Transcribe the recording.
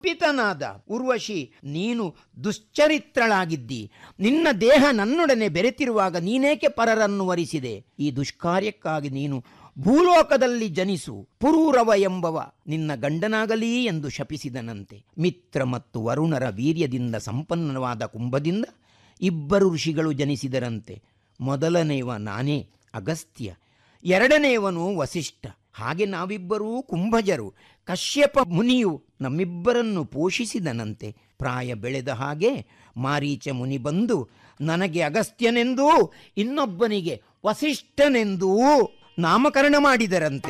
ಪಿತನಾದ ಉರ್ವಶಿ ನೀನು ದುಶ್ಚರಿತ್ರಳಾಗಿದ್ದಿ ನಿನ್ನ ದೇಹ ನನ್ನೊಡನೆ ಬೆರೆತಿರುವಾಗ ನೀನೇಕೆ ಪರರನ್ನು ವರಿಸಿದೆ ಈ ದುಷ್ಕಾರ್ಯಕ್ಕಾಗಿ ನೀನು ಭೂಲೋಕದಲ್ಲಿ ಜನಿಸು ಪುರೂರವ ಎಂಬವ ನಿನ್ನ ಗಂಡನಾಗಲಿ ಎಂದು ಶಪಿಸಿದನಂತೆ ಮಿತ್ರ ಮತ್ತು ವರುಣರ ವೀರ್ಯದಿಂದ ಸಂಪನ್ನವಾದ ಕುಂಭದಿಂದ ಇಬ್ಬರು ಋಷಿಗಳು ಜನಿಸಿದರಂತೆ ಮೊದಲನೆಯವ ನಾನೇ ಅಗಸ್ತ್ಯ ಎರಡನೆಯವನು ವಸಿಷ್ಠ ಹಾಗೆ ನಾವಿಬ್ಬರೂ ಕುಂಭಜರು ಕಶ್ಯಪ ಮುನಿಯು ನಮ್ಮಿಬ್ಬರನ್ನು ಪೋಷಿಸಿದನಂತೆ ಪ್ರಾಯ ಬೆಳೆದ ಹಾಗೆ ಮಾರೀಚ ಮುನಿ ಬಂದು ನನಗೆ ಅಗಸ್ತ್ಯನೆಂದೂ ಇನ್ನೊಬ್ಬನಿಗೆ ವಸಿಷ್ಠನೆಂದೂ ನಾಮಕರಣ ಮಾಡಿದರಂತೆ